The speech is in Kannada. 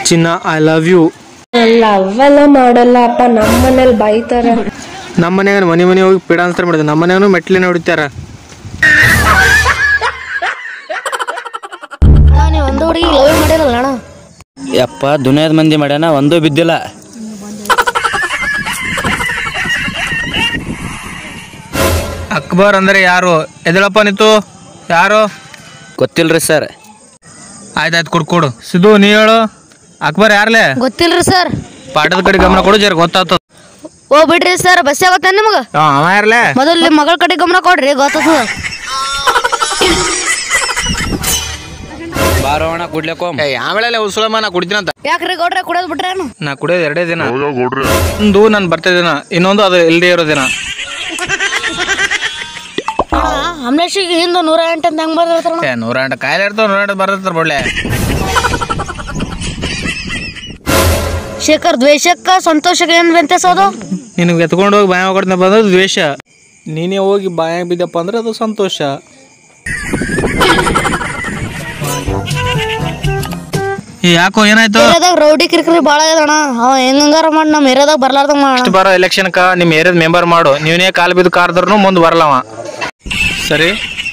ಚಿನ್ನ ಐ ಲವ್ ಯು ಅಲ್ಲ ಅವೆಲ್ಲ ಮಾಡಲ್ಲ ಅಪ್ಪ ನಮ್ಮ ಮನೇಲಿ ಬೈತಾರೆ ನಮ್ಮ ಮನ್ಯಾಗ ಮನೆ ಮನೆ ಹೋಗಿ ಪೀಡ ಅನ್ಸ್ತಾರ ಮಾಡಿದ್ವಿ ನಮ್ಮ ಮನ್ಯಾಗ ಮೆಟ್ಲಿನ ಹೊಡಿತಾರ ನೀವು ಒಂದು ಹುಡುಗಿ ಲವ್ ಮಾಡಿರಲ್ಲ ಅಣ್ಣ ಯಪ್ಪ ದುನಿಯಾದ ಮಂದಿ ಮಾಡ್ಯಾನ ಒಂದೂ ಬಿದ್ದಿಲ್ಲ ಅಕ್ಬರ್ ಅಂದ್ರೆ ಯಾರು ಎದಳಪ್ಪ ನಿಂತು ಯಾರು ಗೊತ್ತಿಲ್ರಿ ಸರ್ ಆಯ್ತಾಯ್ತು ಕೊಡು ಕೊಡು ಸಿದ್ದು ನೀ ಹೇಳು ಅಕ್ಬರ್ ಯಾರ್ಲೆ ಗೊತ್ತಿಲ್ರಿ ಸರ್ ಪಾಠದ ಕಡೆ ಗಮನ ಕೊಡು ಜರ ಗೊತ್ತಾಗ್ತದ ಓ ಬಿಡ್ರಿ ಸರ್ ಬಸ್ ಆಗತ್ತ ನಿಮ್ಗೆ ಅವ ಯಾರ್ಲೆ ಮೊದಲು ನಿಮ್ಮ ಮಗಳ ಕಡೆ ಗಮನ ಕೊಡ್ರಿ ಗೊತ್ತದ ಬಾರೋಣ ಕುಡ್ಲಕ್ಕೋಮ್ ಏ ಆಮೇಲೆ ಉಸುಳಮ್ಮ ನಾ ಕುಡಿತೀನಂತ ಯಾಕ್ರಿ ಗೌಡ್ರೆ ಕುಡಿಯೋದು ಬಿಟ್ರೇನು ನಾ ಕುಡಿಯೋದು ಎರಡೇ ದಿನ ಒಂದು ನಾನು ಬರ್ತಾ ದಿನ ಇನ್ನೊಂದು ಅದು ಇಲ್ಲದೆ ಇರೋ ದಿನ ಅಮ್ಲೇಶಿಗೆ ಹಿಂದೆ ನೂರ ಎಂಟು ಅಂತ ಹೆಂಗ್ ಬರ್ದಿರ್ತಾರಣ ಏ ನೂರ ಎಂಟು ಕಾಯಿಲೆ ಇರ್ತಾವ ನೂರ ಎಂಟು ಬರ್ದಿರ್ತಾರ ಬೊಳ್ಳೆ ಶೇಖರ್ ದ್ವೇಷಕ್ಕ ಸಂತೋಷಕ್ಕೆ ಏನ್ ವ್ಯತ್ಯಾಸೋದು ನಿನಗೆ ಎತ್ಕೊಂಡು ಹೋಗಿ ಬಾಯ ಹೋಗ್ಕೊಡ್ತೀನಿ ಬಂದ್ರೆ ದ್ವೇಷ ನೀನೇ ಹೋಗಿ ಬಾಯಾಗ ಬಿದ್ದಪ್ಪ ಅಂದ್ರೆ ಅದು ಸಂತೋಷ ಏ ಯಾಕೋ ಏನಾಯ್ತು ಏರಿಯಾದಾಗ ರೌಡಿ ಕಿರಿಕಿರಿ ಭಾಳ ಇದಣ್ಣ ಅವ ಹೆಂಗಾರ ಮಾಡಿ ನಮ್ಮ ಏರಿಯಾದಾಗ ಬರ್ಲಾರ್ದಂಗ ಮಾಡೋಣ ನೆಕ್ಸ್ಟ್ ಬರೋ ಎಲೆಕ್ಷನ್ಕ ನಿಮ್ಮ ಏರಿಯಾದ ಮೆಂಬರ್ ಮಾಡು ನೀವೇ ಕಾಲು ಬಿದ್ದು ಕಾರ್ದ್ರೂ ಮುಂದೆ ಬರಲ್ಲವ ಸರಿ